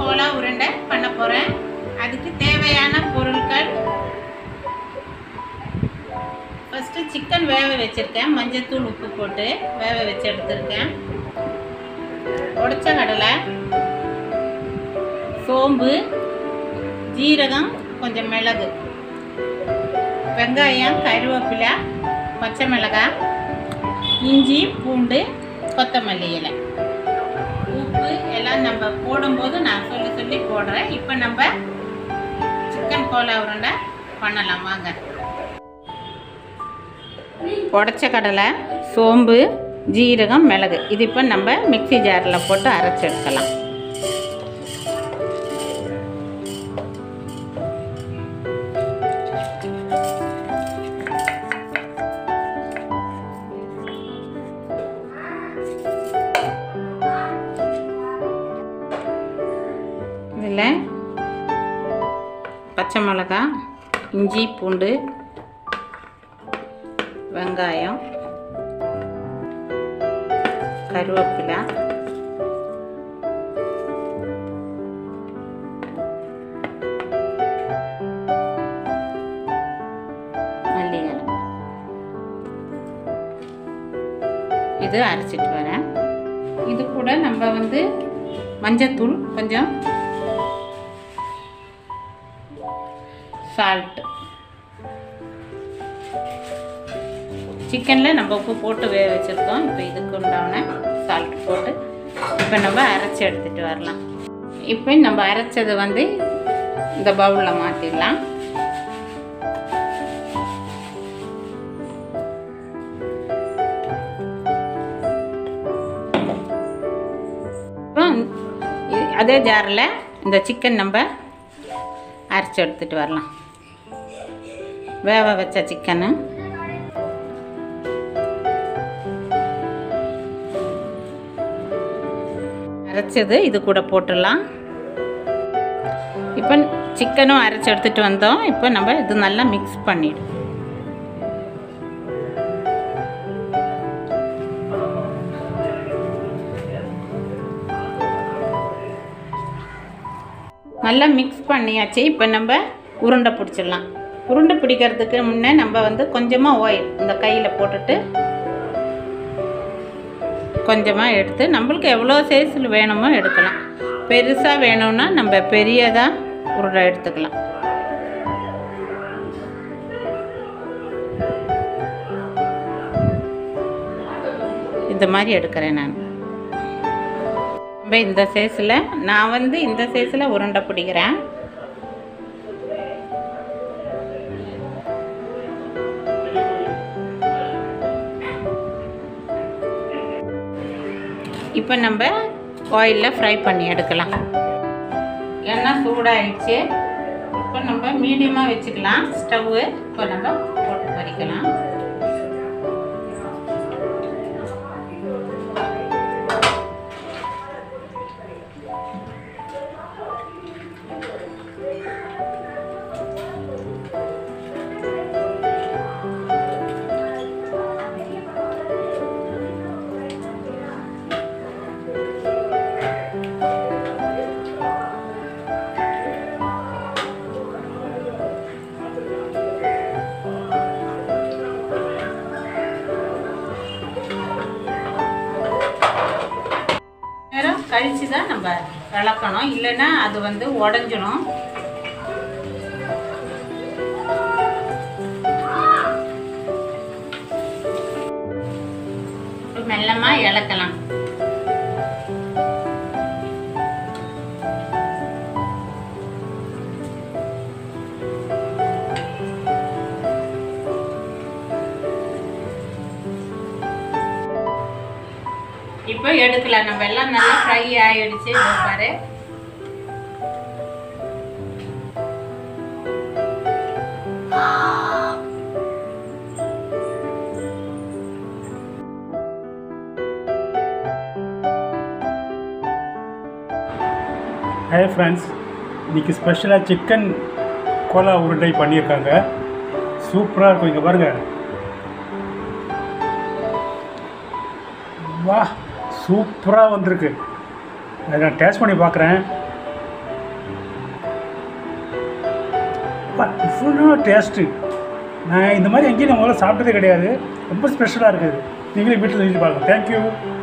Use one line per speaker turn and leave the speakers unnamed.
Cola உருண்டை பண்ண போகிறேன் அதுக்கு தேவையான பொருட்கள் ஃபஸ்ட்டு சிக்கன் வேக வச்சுருக்கேன் மஞ்சத்தூள் உப்பு போட்டு வேக வச்சு எடுத்திருக்கேன் உடைச்ச கடலை சோம்பு ஜீரகம் கொஞ்சம் மிளகு வெங்காயம் கருவேப்பிலை பச்சை மிளகாய் இஞ்சி பூண்டு கொத்தமல்லி இலை உப்பு எல்லாம் நம்ம போடும்போது நான் சொல்லி சொல்லி போடுறேன் இப்போ நம்ம சிக்கன் கோலா உருண்டை பண்ணலாம் வாங்க உடச்ச கடலை சோம்பு ஜீரகம் மிளகு இது இப்போ நம்ம மிக்ஸி ஜாரில் போட்டு அரைச்சி எடுக்கலாம் இதில் பச்சை மிளகாய் இஞ்சி பூண்டு வெங்காயம் கருவேப்பிலை மல்லி இலை இது அரைச்சிட்டு வரேன் இது கூட நம்ம வந்து மஞ்சத்தூள் கொஞ்சம் சால்ட் சிக்கனில் நம்ம உப்பு போட்டு வேக வச்சுருக்கோம் இப்போ இதுக்கு உண்டான சால்ட் போட்டு இப்போ நம்ம அரைச்சி எடுத்துகிட்டு வரலாம் இப்போ நம்ம அரைச்சதை வந்து இந்த பவுலில் மாற்றிடலாம் இப்போ இ- அதே ஜாரில் இந்த சிக்கன் நம்ம அரைச்சி எடுத்துகிட்டு வரலாம் வேக வச்ச சிக்கனு அரைச்சது இது கூட போட்டுடலாம் இப்போ சிக்கனும் அரைச்சி எடுத்துகிட்டு வந்தோம் இப்போ நம்ம இது நல்லா மிக்ஸ் பண்ணிடும் நல்லா மிக்ஸ் பண்ணியாச்சு இப்போ நம்ம உருண்டை பிடிச்சிடலாம் உருண்டை பிடிக்கிறதுக்கு முன்னே நம்ம வந்து கொஞ்சமாக ஆயில் இந்த கையில் போட்டுட்டு கொஞ்சமாக எடுத்து நம்மளுக்கு எவ்வளோ சைஸில் வேணுமோ எடுக்கலாம் பெருசாக வேணும்னா நம்ம பெரியதாக உருண்டை எடுத்துக்கலாம் இந்த மாதிரி எடுக்கிறேன் நான் நம்ம இந்த சைஸில் நான் வந்து இந்த சைஸில் உருண்டை பிடிக்கிறேன் இப்போ நம்ம ஆயிலில் ஃப்ரை பண்ணி எடுக்கலாம் எண்ணெய் சூடாயிடுச்சு இப்போ நம்ம மீடியமாக வச்சுக்கலாம் ஸ்டவ்வு இப்போ நம்ம போட்டு பொரிக்கலாம் நேரம் கழிச்சு தான் நம்ம விளக்கணும் இல்லைன்னா அது வந்து உடஞ்சிடும் மெல்லமாக இளக்கலாம் இப்போ எடுக்கலாம் நம்ம எல்லாம் நல்லா ஃப்ரை ஆயிடுச்சு இதோ பாரு
ஹாய் ஃப்ரெண்ட்ஸ் இன்றைக்கி ஸ்பெஷலாக சிக்கன் கோலா உருண்டை பண்ணியிருக்காங்க சூப்பராக இருக்கும் இங்கே பாருங்கள் வா சூப்பராக வந்திருக்கு அதை நான் டேஸ்ட் பண்ணி பார்க்குறேன் டிஃப்ரெண்டான டேஸ்ட்டு நான் இந்த மாதிரி எங்கேயும் நான் முதல்ல சாப்பிட்டதே கிடையாது ரொம்ப ஸ்பெஷலாக இருக்குது நீங்களே வீட்டில் செஞ்சு பாருங்கள் தேங்க்யூ